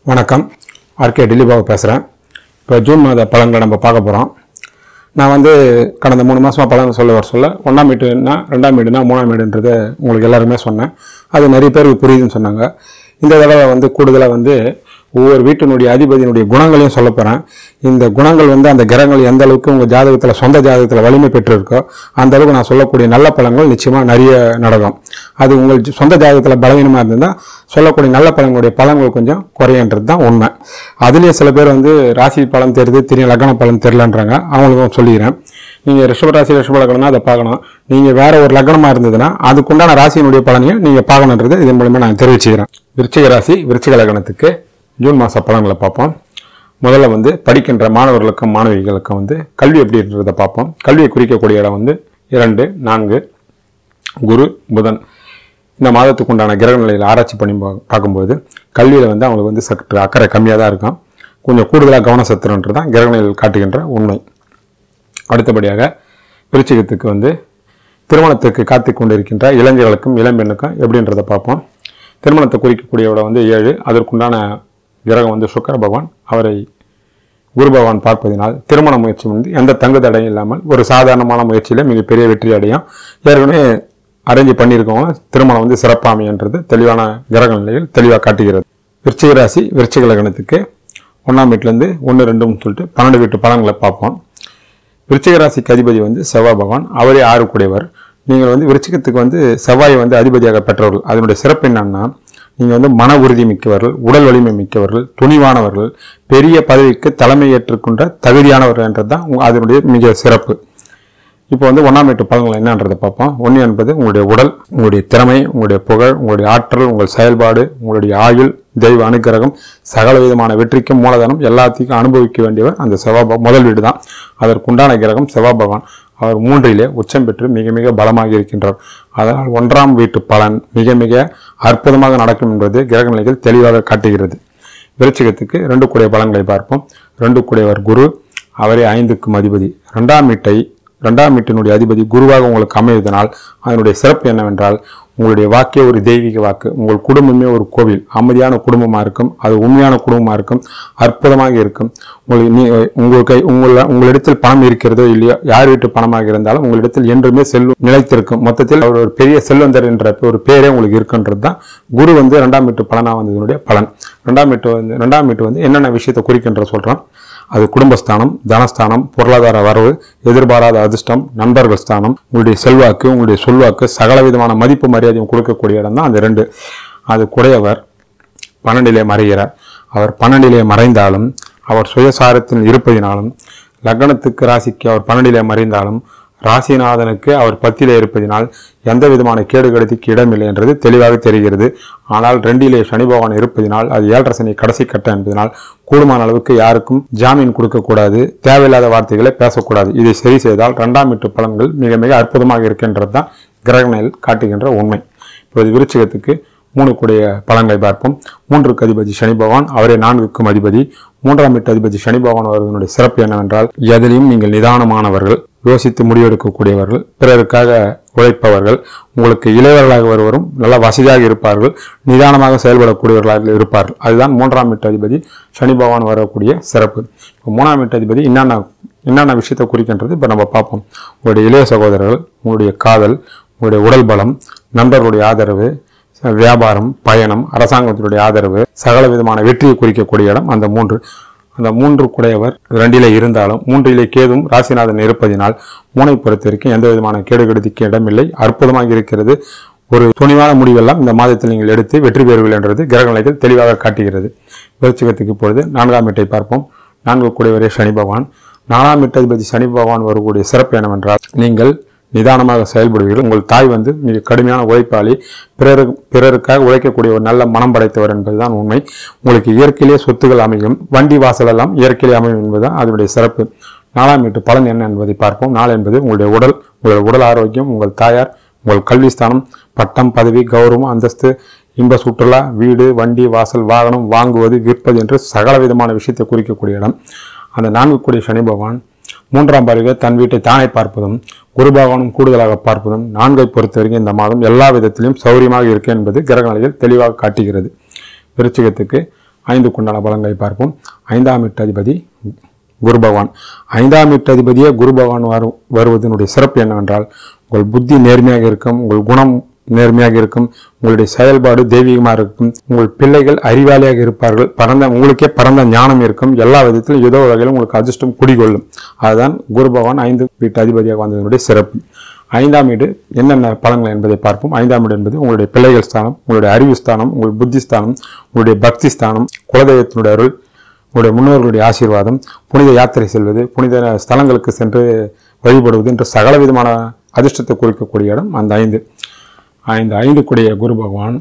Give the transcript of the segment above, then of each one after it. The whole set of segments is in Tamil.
வணக்கம் ஆர்கே டில்லிபாபு பேசுகிறேன் இப்போ ஜூன் மாத பலன்களை நம்ம பார்க்க போகிறோம் நான் வந்து கடந்த மூணு மாதமாக பலன் சொல்ல வர சொல்ல ஒன்றாம் வீடுனா ரெண்டாம் வீடுனா மூணாம் வீடுன்றதை உங்களுக்கு எல்லாருமே சொன்னேன் அது நிறைய பேருக்கு புரியுதுன்னு சொன்னாங்க இந்த தடவை வந்து கூடுதலாக வந்து ஒவ்வொரு வீட்டினுடைய அதிபதியினுடைய குணங்களையும் சொல்ல போகிறேன் இந்த குணங்கள் வந்து அந்த கிரகங்கள் எந்த அளவுக்கு உங்கள் ஜாதகத்தில் சொந்த ஜாதகத்தில் வலிமை பெற்றிருக்கோ அந்த அளவுக்கு நான் சொல்லக்கூடிய நல்ல பலன்கள் நிச்சயமாக நிறைய நடக்கும் அது உங்கள் ஜ- சொந்த ஜாதகத்தில் பலவீனமாக இருந்ததுன்னா சொல்லக்கூடிய நல்ல பலன்களுடைய பலன்கள் கொஞ்சம் குறையன்றது தான் உண்மை அதுலேயே சில பேர் வந்து ராசி பலன் தெரியுது திடீர் லக்ன பலன் தெரிலன்றாங்க அவங்களுக்கும் சொல்லிக்கிறேன் நீங்கள் ரிஷபராசி ரிஷப லக்னம்னா அதை பார்க்கணும் நீங்கள் வேற ஒரு லக்னமாக இருந்ததுன்னா அதுக்குண்டான ராசியினுடைய பலனையும் நீங்கள் பார்க்கணுன்றது இதன் மூலமா நான் தெரிவிச்சுக்கிறேன் விருச்சிக ராசி விருச்சிக லக்னத்துக்கு ஜூன் மாத பலன்களை பார்ப்போம் முதல்ல வந்து படிக்கின்ற மாணவர்களுக்கும் மாணவிகளுக்கும் வந்து கல்வி எப்படின்றத பார்ப்போம் கல்வியை குறிக்கக்கூடிய இடம் வந்து இரண்டு நான்கு குரு புதன் இந்த மாதத்துக்கு உண்டான கிரக நிலையில் ஆராய்ச்சி பண்ணி பா- பார்க்கும்போது கல்வியில் வந்து அவங்களுக்கு வந்து சற்று அக்கறை கம்மியாக தான் இருக்கும் கொஞ்சம் கூடுதலாக கவனம் செலுத்தணுன்றது தான் கிரக நிலையில் காட்டுகின்ற உண்மை அடுத்தபடியாக விருச்சிகத்துக்கு வந்து திருமணத்துக்கு காத்து கொண்டிருக்கின்ற இளைஞர்களுக்கும் இளம்பெண்ணுக்கும் எப்படின்றத பார்ப்போம் திருமணத்தை குறிக்கக்கூடிய இடம் வந்து ஏழு அதற்குண்டான கிரகம் வந்து சுக்கிர பகவான் அவரை குரு பகவான் பார்ப்பதினால் திருமண முயற்சி வந்து எந்த தங்கு தடையும் இல்லாமல் ஒரு சாதாரணமான முயற்சியில் மிகப்பெரிய வெற்றி அடையும் ஏற்கனவே அரேஞ்ச் பண்ணியிருக்கவங்க திருமணம் வந்து சிறப்பாமைன்றது தெளிவான கிரக நிலையில் தெளிவாக காட்டுகிறது விருச்சிக ராசி விருச்சிக லக்னத்துக்கு ஒன்றாம் வீட்டிலேருந்து ஒன்று ரெண்டுன்னு சொல்லிட்டு பன்னெண்டு வீட்டு பலன்களை பார்ப்போம் விருச்சிக ராசிக்கு அதிபதி வந்து செவ்வாய் பகவான் அவரே ஆறு கூடியவர் நீங்கள் வந்து விருச்சிகத்துக்கு வந்து செவ்வாயை வந்து அதிபதியாக பெற்றவர்கள் அதனுடைய சிறப்பு என்னன்னா நீங்கள் வந்து மன உறுதி மிக்கவர்கள் உடல் வலிமை மிக்கவர்கள் துணிவானவர்கள் பெரிய பதவிக்கு தலைமை ஏற்றுக்கொண்ட தகுதியானவர்கள் என்றது தான் உங்க- அதனுடைய மிக சிறப்பு இப்போ வந்து ஒன்றாம் வீட்டு பலன்கள் என்னன்றதை பார்ப்போம் ஒன்று என்பது உங்களுடைய உடல் உங்களுடைய திறமை உங்களுடைய புகழ் உங்களுடைய ஆற்றல் உங்கள் செயல்பாடு உங்களுடைய ஆயுள் தெய்வ அனுக்கிரகம் சகல விதமான வெற்றிக்கும் மூலதனம் எல்லாத்தையும் அனுபவிக்க வேண்டியவர் அந்த செவ்வாய் பக- முதல் வீடு தான் அதற்குண்டான கிரகம் செவ்வாய் பகவான் அவர் மூன்றிலே உச்சம் பெற்று மிக மிக பலமாக இருக்கின்றார் அதனால் ஒன்றாம் வீட்டு பலன் மிக மிக அற்புதமாக நடக்கும் என்பது கிரக நிலைகள் தெளிவாக காட்டுகிறது விருச்சிகத்துக்கு ரெண்டு கூடிய பலன்களை பார்ப்போம் ரெண்டு கூடியவர் குரு அவரே ஐந்துக்கும் அதிபதி ரெண்டாம் வீட்டை ரெண்டாம் வீட்டினுடைய அதிபதி குருவாக உங்களுக்கு அமைவதனால் அதனுடைய சிறப்பு என்னவென்றால் உங்களுடைய வாக்கே ஒரு தெய்வீக வாக்கு உங்கள் குடும்பமே ஒரு கோவில் அமைதியான குடும்பமாக இருக்கும் அது உண்மையான குடும்பமாக இருக்கும் அற்புதமாக இருக்கும் உங்களுக்கு நீ உங்கள் கை உங்கள உங்களிடத்தில் பணம் இருக்கிறதோ இல்லையோ யார் வீட்டு பணமாக இருந்தாலும் உங்களிடத்தில் என்றுமே செல்வம் நிலைத்திருக்கும் மொத்தத்தில் அவர் ஒரு பெரிய செல்வந்தர் என்ற ஒரு பேரே உங்களுக்கு இருக்குன்றது தான் குரு வந்து ரெண்டாம் வீட்டு பலனாக வந்ததனுடைய பலன் ரெண்டாம் வீட்டு வந்து ரெண்டாம் வீட்டு வந்து என்னென்ன விஷயத்தை குறிக்கின்ற சொல்கிறோம் அது குடும்பஸ்தானம் தனஸ்தானம் பொருளாதார வரவு எதிர்பாராத அதிர்ஷ்டம் நண்பர்கள் ஸ்தானம் உங்களுடைய செல்வாக்கு உங்களுடைய சொல்வாக்கு சகல விதமான மதிப்பு மரியாதையும் கொடுக்கக்கூடிய இடம் தான் அந்த ரெண்டு அது குடையவர் பன்னெண்டிலே மறைகிறார் அவர் பன்னெண்டிலே மறைந்தாலும் அவர் சுயசாரத்தில் இருப்பதினாலும் லக்னத்துக்கு ராசிக்கு அவர் பன்னெண்டிலே மறைந்தாலும் ராசிநாதனுக்கு அவர் பத்திலே இருப்பதினால் எந்த விதமான கேடுகடத்திக்கு இடமில்லை என்றது தெளிவாக தெரிகிறது ஆனால் ரெண்டிலே சனி பகவான் இருப்பதினால் அது ஏழரை சனி கடைசி கட்டம் என்பதனால் கூடுமான அளவுக்கு யாருக்கும் ஜாமீன் கொடுக்கக்கூடாது தேவையில்லாத வார்த்தைகளை பேசக்கூடாது இதை சரி செய்தால் இரண்டாம் வீட்டு பலன்கள் மிக மிக அற்புதமாக இருக்கின்றது தான் கிரகணில் காட்டுகின்ற உண்மை இப்போது விருச்சிகத்துக்கு மூணு கூடிய பலன்களை பார்ப்போம் மூன்றுக்கு அதிபதி சனி பகவான் அவரே நான்குக்கும் அதிபதி மூன்றாம் வீட்டு அதிபதி சனி பகவான் அவர்களுடைய சிறப்பு என்னவென்றால் எதிலையும் நீங்கள் நிதானமானவர்கள் யோசித்து முடிவெடுக்கக்கூடியவர்கள் பிறருக்காக உழைப்பவர்கள் உங்களுக்கு இளையவர்களாக வருவரும் நல்ல வசதியாக இருப்பார்கள் நிதானமாக செயல்படக்கூடியவர்களாக இருப்பார்கள் அதுதான் மூன்றாம் வீட்டு அதிபதி சனி பகவான் வரக்கூடிய சிறப்பு இப்போ மூணாம் வீட்டு அதிபதி என்னென்ன என்னென்ன விஷயத்தை குறிக்கின்றது இப்போ நம்ம பார்ப்போம் உங்களுடைய இளைய சகோதரர்கள் உங்களுடைய காதல் உங்களுடைய உடல் பலம் நண்பர்களுடைய ஆதரவு வியாபாரம் பயணம் அரசாங்கத்தினுடைய ஆதரவு சகல விதமான வெற்றியை குறிக்கக்கூடிய இடம் அந்த மூன்று அந்த மூன்று குடையவர் ரெண்டிலே இருந்தாலும் மூன்றிலே கேதும் ராசிநாதன் இருப்பதினால் மூனை பொறுத்திருக்கும் எந்த விதமான கேடுகெடுதிக்கு இடமில்லை அற்புதமாக இருக்கிறது ஒரு துணிவான முடிவெல்லாம் இந்த மாதத்தில் நீங்கள் எடுத்து வெற்றி பெறுவீர்கள் என்றது கிரக நிலைகள் தெளிவாக காட்டுகிறது விருச்சிகத்துக்கு இப்பொழுது நான்காம் வீட்டை பார்ப்போம் நான்கு கூடியவரே சனி பகவான் நாலாம் வீட்டதிபதி சனி பகவான் வரக்கூடிய சிறப்பு என்னவென்றால் நீங்கள் நிதானமாக செயல்படுவீர்கள் உங்கள் தாய் வந்து மிக கடுமையான உழைப்பாளி பிறரு பிறருக்காக உழைக்கக்கூடிய ஒரு நல்ல மனம் படைத்தவர் என்பதுதான் உண்மை உங்களுக்கு இயற்கையிலே சொத்துகள் அமையும் வண்டி வாசல் எல்லாம் இயற்கையிலே அமையும் என்பதுதான் அதனுடைய சிறப்பு நாலாம் வீட்டு பலன் என்ன என்பதை பார்ப்போம் நாள் என்பது உங்களுடைய உடல் உங்களுடைய உடல் ஆரோக்கியம் உங்கள் தாயார் உங்கள் கல்வி ஸ்தானம் பட்டம் பதவி கௌரவம் அந்தஸ்து இன்ப சுற்றுலா வீடு வண்டி வாசல் வாகனம் வாங்குவது விற்பது என்று சகல விதமான விஷயத்தை குறிக்கக்கூடிய இடம் அந்த நான்கு கூடிய சனி பகவான் மூன்றாம் பார்வை தன் வீட்டை தானே பார்ப்பதும் குரு பகவானும் கூடுதலாக பார்ப்பதும் நான்கை பொறுத்த வரைக்கும் இந்த மாதம் எல்லா விதத்திலும் சௌரியமாக இருக்கு என்பது கிரக நிலையில் தெளிவாக காட்டுகிறது விருச்சிகத்துக்கு ஐந்துக்குண்டான பலன்களை பார்ப்போம் ஐந்தாம் வீட்டு அதிபதி குரு பகவான் ஐந்தாம் வீட்டு அதிபதியே குரு பகவான் வரு வருவதனுடைய சிறப்பு என்னவென்றால் உங்கள் புத்தி நேர்மையாக இருக்கும் உங்கள் குணம் நேர்மையாக இருக்கும் உங்களுடைய செயல்பாடு தெய்வீகமாக இருக்கும் உங்கள் பிள்ளைகள் அறிவாளியாக இருப்பார்கள் பரந்த உங்களுக்கே பரந்த ஞானம் இருக்கும் எல்லா விதத்திலும் ஏதோ ஒரு வகையிலும் உங்களுக்கு அதிர்ஷ்டம் குடிகொள்ளும் அதுதான் குரு பகவான் ஐந்து வீட்டு அதிபதியாக வந்ததனுடைய சிறப்பு ஐந்தாம் வீடு என்னென்ன பலன்கள் என்பதை பார்ப்போம் ஐந்தாம் வீடு என்பது உங்களுடைய பிள்ளைகள் ஸ்தானம் உங்களுடைய அறிவு ஸ்தானம் உங்கள் புத்தி ஸ்தானம் உங்களுடைய பக்தி ஸ்தானம் குலதெய்வத்தினுடைய அருள் உங்களுடைய முன்னோர்களுடைய ஆசீர்வாதம் புனித யாத்திரை செல்வது புனித ஸ்தலங்களுக்கு சென்று வழிபடுவது என்று சகல விதமான அதிர்ஷ்டத்தை குறிக்கக்கூடிய இடம் அந்த ஐந்து ஐந்து ஐந்து கூடிய குரு பகவான்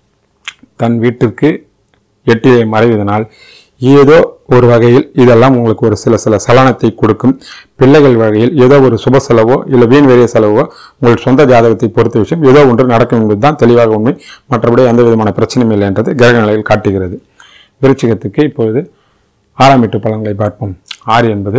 தன் வீட்டிற்கு எட்டிலே மறைவதனால் ஏதோ ஒரு வகையில் இதெல்லாம் உங்களுக்கு ஒரு சில சில சலனத்தை கொடுக்கும் பிள்ளைகள் வகையில் ஏதோ ஒரு சுப செலவோ இல்லை வீண் வேறிய செலவோ உங்கள் சொந்த ஜாதகத்தை பொறுத்த விஷயம் ஏதோ ஒன்று நடக்கும் என்பதுதான் தெளிவாக உண்மை மற்றபடி எந்த விதமான பிரச்சனையும் இல்லை என்றது கிரக நிலையில் காட்டுகிறது விருச்சிகத்துக்கு இப்பொழுது ஆறாம் வீட்டு பலன்களை பார்ப்போம் ஆறு என்பது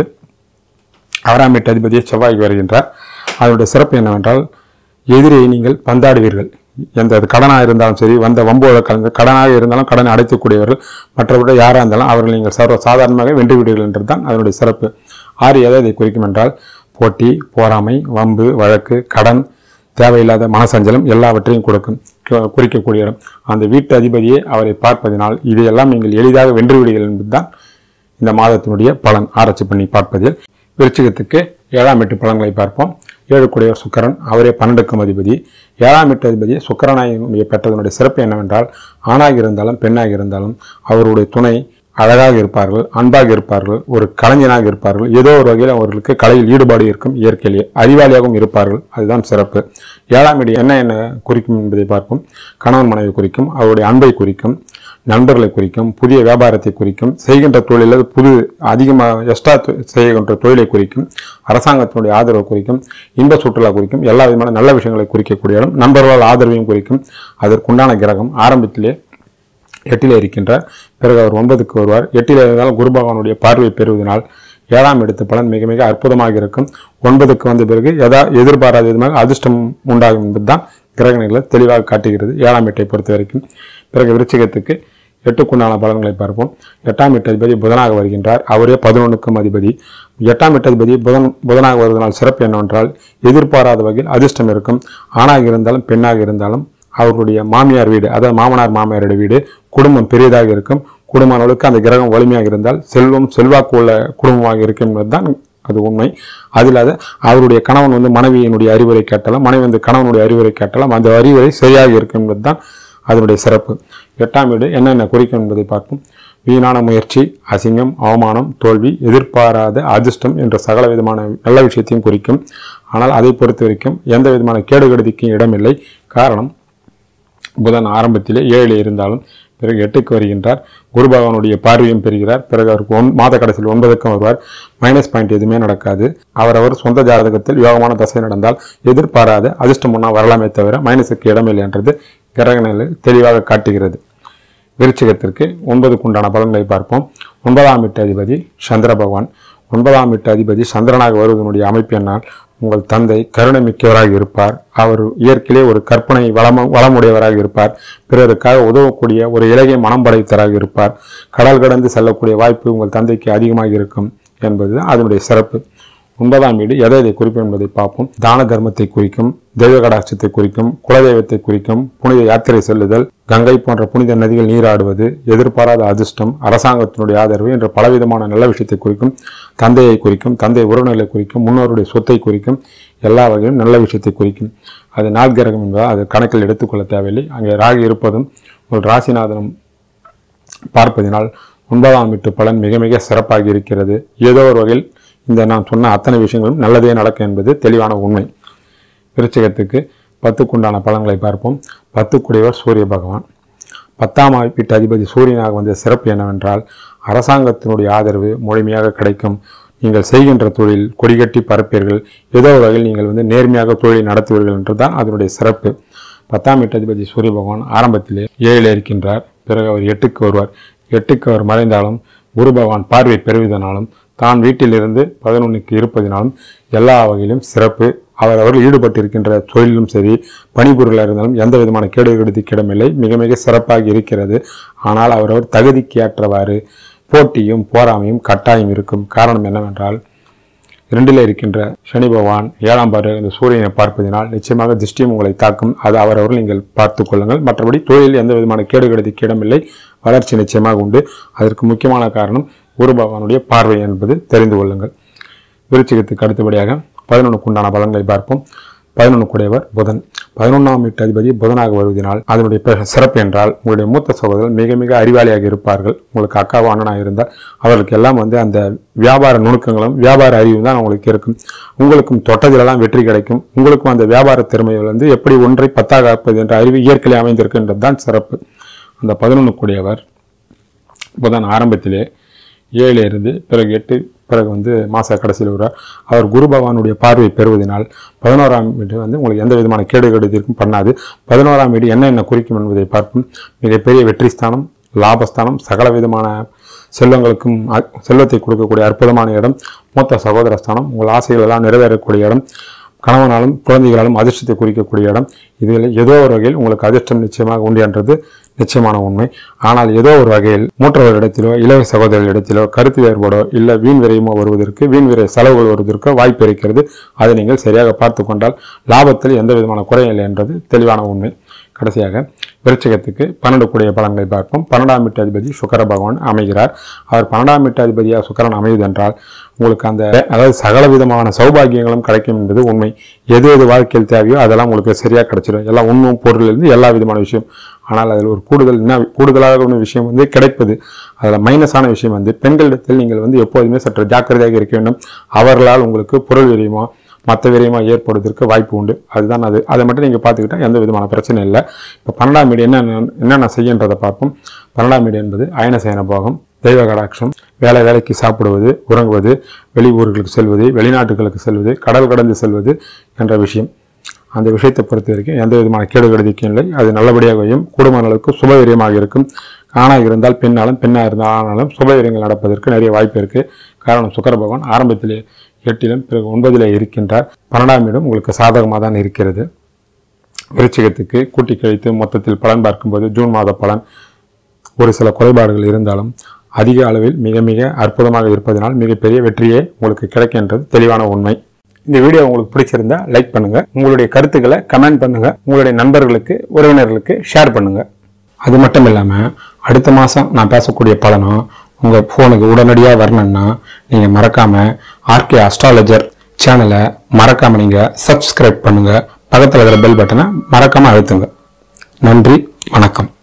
ஆறாம் வீட்டு அதிபதியை செவ்வாய்க்கு வருகின்றார் அதனுடைய சிறப்பு என்னவென்றால் எதிரியை நீங்கள் பந்தாடுவீர்கள் எந்த அது கடனாக இருந்தாலும் சரி வந்த வம்போட கலந்து கடனாக இருந்தாலும் கடனை அடைக்கக்கூடியவர்கள் மற்றவர்கள் யாராக இருந்தாலும் அவர்கள் நீங்கள் சர்வ சாதாரணமாக வென்று விடுவீர்கள் என்றது தான் அதனுடைய சிறப்பு ஆறு எதை இதை குறிக்கும் என்றால் போட்டி போராமை வம்பு வழக்கு கடன் தேவையில்லாத மனசஞ்சலம் எல்லாவற்றையும் கொடுக்கும் கு- குறிக்கக்கூடிய இடம் அந்த வீட்டு அதிபதியே அவரை பார்ப்பதினால் இதையெல்லாம் நீங்கள் எளிதாக வென்று விடுவீர்கள் என்பதுதான் இந்த மாதத்தினுடைய பலன் ஆராய்ச்சி பண்ணி பார்ப்பதில் விருச்சிகத்துக்கு ஏழாம் எட்டு பலன்களை பார்ப்போம் ஏழு கூடியவர் சுக்கிரன் அவரே பன்னெண்டுக்கும் அதிபதி ஏழாம் எட்டு அதிபதி சுக்கிரனாயினுடைய பெற்றதனுடைய சிறப்பு என்னவென்றால் ஆணாக இருந்தாலும் பெண்ணாக இருந்தாலும் அவருடைய துணை அழகாக இருப்பார்கள் அன்பாக இருப்பார்கள் ஒரு கலைஞனாக இருப்பார்கள் ஏதோ ஒரு வகையில் அவர்களுக்கு கலையில் ஈடுபாடு இருக்கும் இயற்கையிலேயே அறிவாளியாகவும் இருப்பார்கள் அதுதான் சிறப்பு ஏழாம் இடி என்ன என்ன குறிக்கும் என்பதை பார்ப்போம் கணவன் மனைவி குறிக்கும் அவருடைய அன்பை குறிக்கும் நண்பர்களை குறிக்கும் புதிய வியாபாரத்தை குறிக்கும் செய்கின்ற தொழிலில் புது அதிகமாக எக்ஸ்ட்ரா செய்கின்ற தொழிலை குறிக்கும் அரசாங்கத்தினுடைய ஆதரவு குறிக்கும் இன்ப சுற்றுலா குறிக்கும் எல்லா விதமான நல்ல விஷயங்களை குறிக்கக்கூடிய இடம் நண்பர்களால் ஆதரவையும் குறிக்கும் அதற்குண்டான கிரகம் ஆரம்பத்திலே எட்டிலே இருக்கின்றார் பிறகு அவர் ஒன்பதுக்கு வருவார் எட்டிலே இருந்தால் குரு பகவானுடைய பார்வை பெறுவதனால் ஏழாம் இடத்து பலன் மிக மிக அற்புதமாக இருக்கும் ஒன்பதுக்கு வந்த பிறகு எதா எதிர்பாராத விதமாக அதிர்ஷ்டம் உண்டாகும் என்பதுதான் கிரகணிகளை தெளிவாக காட்டுகிறது ஏழாம் எட்டை பொறுத்த வரைக்கும் பிறகு விருச்சிகத்துக்கு எட்டுக்குண்டான பலன்களை பார்ப்போம் எட்டாம் எட்டு அதிபதி புதனாக வருகின்றார் அவரே பதினொன்றுக்கும் அதிபதி எட்டாம் எட்டு அதிபதி புதன் புதனாக வருவதனால் சிறப்பு என்னவென்றால் எதிர்பாராத வகையில் அதிர்ஷ்டம் இருக்கும் ஆணாக இருந்தாலும் பெண்ணாக இருந்தாலும் அவர்களுடைய மாமியார் வீடு அதாவது மாமனார் மாமியாருடைய வீடு குடும்பம் பெரியதாக இருக்கும் குடும்ப அளவுக்கு அந்த கிரகம் வலிமையாக இருந்தால் செல்வம் செல்வாக்கு உள்ள குடும்பமாக இருக்கும் என்பதுதான் அது உண்மை அதில் அது அவருடைய கணவன் வந்து மனைவியினுடைய அறிவுரை கேட்டாலும் மனைவி வந்து கணவனுடைய அறிவுரை கேட்டாலும் அந்த அறிவுரை சரியாக இருக்கும் என்பதுதான் அதனுடைய சிறப்பு எட்டாம் வீடு என்னென்ன குறிக்கும் என்பதை பார்ப்போம் வீணான முயற்சி அசிங்கம் அவமானம் தோல்வி எதிர்பாராத அதிர்ஷ்டம் என்ற சகல விதமான நல்ல விஷயத்தையும் குறிக்கும் ஆனால் அதை பொறுத்த வரைக்கும் எந்த விதமான கேடுகெடுதிக்கும் இடமில்லை காரணம் புதன் ஆரம்பத்திலே ஏழில் இருந்தாலும் பிறகு எட்டுக்கு வருகின்றார் குரு பகவானுடைய பார்வையும் பெறுகிறார் பிறகு அவருக்கு ஒன் மாத கடைசியில் ஒன்பதுக்கும் வருவார் மைனஸ் பாயிண்ட் எதுவுமே நடக்காது அவரவர் சொந்த ஜாதகத்தில் யோகமான தசை நடந்தால் எதிர்பாராத அதிர்ஷ்டம் ஒன்றா வரலாமே தவிர மைனஸுக்கு இடமில்லை என்றது கிரகணில் தெளிவாக காட்டுகிறது விருச்சிகத்திற்கு ஒன்பதுக்குண்டான பலன்களை பார்ப்போம் ஒன்பதாம் வீட்டு அதிபதி சந்திர பகவான் ஒன்பதாம் வீட்டு அதிபதி சந்திரனாக வருவதனுடைய அமைப்பு என்னால் உங்கள் தந்தை கருணை மிக்கவராக இருப்பார் அவர் இயற்கையிலே ஒரு கற்பனை வளம வளமுடையவராக இருப்பார் பிறருக்காக உதவக்கூடிய ஒரு இலகிய மனம் படைத்தராக இருப்பார் கடல் கடந்து செல்லக்கூடிய வாய்ப்பு உங்கள் தந்தைக்கு அதிகமாக இருக்கும் என்பது அதனுடைய சிறப்பு ஒன்பதாம் வீடு எதை எதை குறிக்கும் என்பதை பார்ப்போம் தான தர்மத்தை குறிக்கும் தெய்வ கடாட்சத்தை குறிக்கும் குலதெய்வத்தை குறிக்கும் புனித யாத்திரை செல்லுதல் கங்கை போன்ற புனித நதிகள் நீராடுவது எதிர்பாராத அதிர்ஷ்டம் அரசாங்கத்தினுடைய ஆதரவு என்ற பலவிதமான நல்ல விஷயத்தை குறிக்கும் தந்தையை குறிக்கும் தந்தை உறவினர்களை குறிக்கும் முன்னோருடைய சொத்தை குறிக்கும் எல்லா வகையிலும் நல்ல விஷயத்தை குறிக்கும் அது நாள் கிரகம் என்பதால் அது கணக்கில் எடுத்துக்கொள்ள தேவையில்லை அங்கே ராகு இருப்பதும் ஒரு ராசிநாதனும் பார்ப்பதினால் ஒன்பதாம் வீட்டு பலன் மிக மிக சிறப்பாக இருக்கிறது ஏதோ ஒரு வகையில் இந்த நான் சொன்ன அத்தனை விஷயங்களும் நல்லதே நடக்கும் என்பது தெளிவான உண்மை விருச்சிகத்துக்கு பத்துக்குண்டான பலன்களை பார்ப்போம் பத்துக்குடையவர் சூரிய பகவான் பத்தாம் வீட்டு அதிபதி சூரியனாக வந்த சிறப்பு என்னவென்றால் அரசாங்கத்தினுடைய ஆதரவு முழுமையாக கிடைக்கும் நீங்கள் செய்கின்ற தொழில் கொடிகட்டி பரப்பீர்கள் ஏதோ ஒரு வகையில் நீங்கள் வந்து நேர்மையாக தொழிலை நடத்துவீர்கள் என்றுதான் அதனுடைய சிறப்பு பத்தாம் வீட்டு அதிபதி சூரிய பகவான் ஆரம்பத்திலே ஏழில் இருக்கின்றார் பிறகு அவர் எட்டுக்கு வருவார் எட்டுக்கு அவர் மறைந்தாலும் குரு பகவான் பார்வை பெறுவதனாலும் தான் வீட்டிலிருந்து பதினொன்றுக்கு இருப்பதினாலும் எல்லா வகையிலும் சிறப்பு அவர் அவர்கள் ஈடுபட்டு இருக்கின்ற தொழிலும் சரி பணிபுரியில் இருந்தாலும் எந்த விதமான கேடு கெடுதிக்கு இடமில்லை மிக மிக சிறப்பாக இருக்கிறது ஆனால் அவரவர் தகுதிக்கு ஏற்றவாறு போட்டியும் போராமையும் கட்டாயம் இருக்கும் காரணம் என்னவென்றால் இரண்டில் இருக்கின்ற சனி பகவான் ஏழாம் பாரு இந்த சூரியனை பார்ப்பதினால் நிச்சயமாக திருஷ்டியும் உங்களை தாக்கும் அது அவரவர்கள் நீங்கள் பார்த்துக் கொள்ளுங்கள் மற்றபடி தொழிலில் எந்த விதமான கேடு கெடுதிக்கு இடமில்லை வளர்ச்சி நிச்சயமாக உண்டு அதற்கு முக்கியமான காரணம் குரு பகவானுடைய பார்வை என்பது தெரிந்து கொள்ளுங்கள் விருச்சிகத்துக்கு அடுத்தபடியாக பதினொன்றுக்கு உண்டான பலன்களை பார்ப்போம் பதினொன்றுக்குடையவர் புதன் பதினொன்றாம் வீட்டு அதிபதி புதனாக வருவதனால் அதனுடைய பெ- சிறப்பு என்றால் உங்களுடைய மூத்த சகோதரர் மிக மிக அறிவாளியாக இருப்பார்கள் உங்களுக்கு அக்காவோ அண்ணனாக இருந்தால் அவர்களுக்கு எல்லாம் வந்து அந்த வியாபார நுணுக்கங்களும் வியாபார அறிவும் தான் உங்களுக்கு இருக்கும் உங்களுக்கும் தொட்டதிலெல்லாம் வெற்றி கிடைக்கும் உங்களுக்கும் அந்த வியாபார திறமைகள் வந்து எப்படி ஒன்றை பத்தாக ஆக்குவது என்ற அறிவு இயற்கையில் அமைந்திருக்கின்றது தான் சிறப்பு அந்த பதினொன்றுக்குடையவர் புதன் ஆரம்பத்திலே ஏழு இருந்து பிறகு எட்டு பிறகு வந்து மாத கடைசியில் வருவார் அவர் குரு பகவானுடைய பார்வை பெறுவதனால் பதினோராம் வீடு வந்து உங்களுக்கு எந்த விதமான கேடு கெடுதிக்கும் பண்ணாது பதினோராம் வீடு என்ன என்ன குறிக்கும் என்பதை பார்ப்போம் மிகப்பெரிய வெற்றி ஸ்தானம் லாபஸ்தானம் சகல விதமான செல்வங்களுக்கும் அ- செல்வத்தை கொடுக்கக்கூடிய அற்புதமான இடம் மூத்த சகோதர ஸ்தானம் உங்கள் ஆசைகள் எல்லாம் நிறைவேறக்கூடிய இடம் கணவனாலும் குழந்தைகளாலும் அதிர்ஷ்டத்தை குறிக்கக்கூடிய இடம் இதில் ஏதோ ஒரு வகையில் உங்களுக்கு அதிர்ஷ்டம் நிச்சயமாக உண்டு என்றது நிச்சயமான உண்மை ஆனால் ஏதோ ஒரு வகையில் மூற்றவரிடத்திலோ இளைய சகோதரர்களிடத்திலோ கருத்து வேறுபாடோ இல்லை வீண் விரயமோ வருவதற்கு வீண் விரை செலவுகள் வருவதற்கோ வாய்ப்பு இருக்கிறது அதை நீங்கள் சரியாக பார்த்து கொண்டால் லாபத்தில் எந்த விதமான குறையும் இல்லை என்றது தெளிவான உண்மை கடைசியாக விருச்சிகத்துக்கு பன்னெண்டு கூடிய பலன்களை பார்ப்போம் பன்னெண்டாம் வீட்டு அதிபதி சுக்கர பகவான் அமைகிறார் அவர் பன்னெண்டாம் வீட்டு அதிபதியாக சுக்கரன் அமையுது என்றால் உங்களுக்கு அந்த அதாவது சகல விதமான சௌபாகியங்களும் கிடைக்கும் என்பது உண்மை எது எது வாழ்க்கையில் தேவையோ அதெல்லாம் உங்களுக்கு சரியாக கிடைச்சிடும் எல்லாம் உண்ணும் பொருளிலிருந்து எல்லா விதமான விஷயம் ஆனால் அதில் ஒரு கூடுதல் என்ன கூடுதலாக ஒரு விஷயம் வந்து கிடைப்பது அதில் மைனஸான விஷயம் வந்து பெண்களிடத்தில் நீங்கள் வந்து எப்போதுமே சற்று ஜாக்கிரதையாக இருக்க வேண்டும் அவர்களால் உங்களுக்கு பொருள் விரியுமா மற்ற விரயமாக ஏற்படுவதற்கு வாய்ப்பு உண்டு அதுதான் அது அதை மட்டும் நீங்கள் பார்த்துக்கிட்டா எந்த விதமான பிரச்சனை இல்லை இப்போ பன்னெண்டாம் வீடு என்ன என்னென்ன செய்யன்றதை பார்ப்போம் பன்னெண்டாம் வீடு என்பது அயனசயன போகம் தெய்வ கடாட்சம் வேலை வேலைக்கு சாப்பிடுவது உறங்குவது வெளி ஊர்களுக்கு செல்வது வெளிநாட்டுகளுக்கு செல்வது கடல் கடந்து செல்வது என்ற விஷயம் அந்த விஷயத்தை பொறுத்த வரைக்கும் எந்த விதமான கேடு கெடுதிக்கும் இல்லை அது நல்லபடியாக வையும் குடும்ப நலனுக்கு சுபவீரியமாக இருக்கும் ஆணாக இருந்தால் பெண்ணாலும் பெண்ணாக இருந்தால் ஆனாலும் சுபவீரியங்கள் நடப்பதற்கு நிறைய வாய்ப்பு இருக்கு காரணம் சுக்கர பகவான் ஆரம்பத்திலே எட்டிலும் பிறகு ஒன்பதிலே இருக்கின்றார் பன்னெண்டாம் இடம் உங்களுக்கு சாதகமாக தான் இருக்கிறது விருச்சிகத்துக்கு கூட்டி கழித்து மொத்தத்தில் பலன் பார்க்கும்போது ஜூன் மாத பலன் ஒரு சில குறைபாடுகள் இருந்தாலும் அதிக அளவில் மிக மிக அற்புதமாக இருப்பதனால் மிகப்பெரிய வெற்றியே உங்களுக்கு கிடைக்கின்றது தெளிவான உண்மை இந்த வீடியோ உங்களுக்கு பிடிச்சிருந்தா லைக் பண்ணுங்க உங்களுடைய கருத்துக்களை கமெண்ட் பண்ணுங்க உங்களுடைய நண்பர்களுக்கு உறவினர்களுக்கு ஷேர் பண்ணுங்க அது மட்டும் இல்லாம அடுத்த மாசம் நான் பேசக்கூடிய பலனும் உங்க போனுக்கு உடனடியாக வரணும்னா நீங்க மறக்காம ஆர்கே அஸ்ட்ராலஜர் சேனலை மறக்காம நீங்க சப்ஸ்கிரைப் பண்ணுங்க பக்கத்தில் இருக்கிற பெல் பட்டனை மறக்காம அழுத்துங்க நன்றி வணக்கம்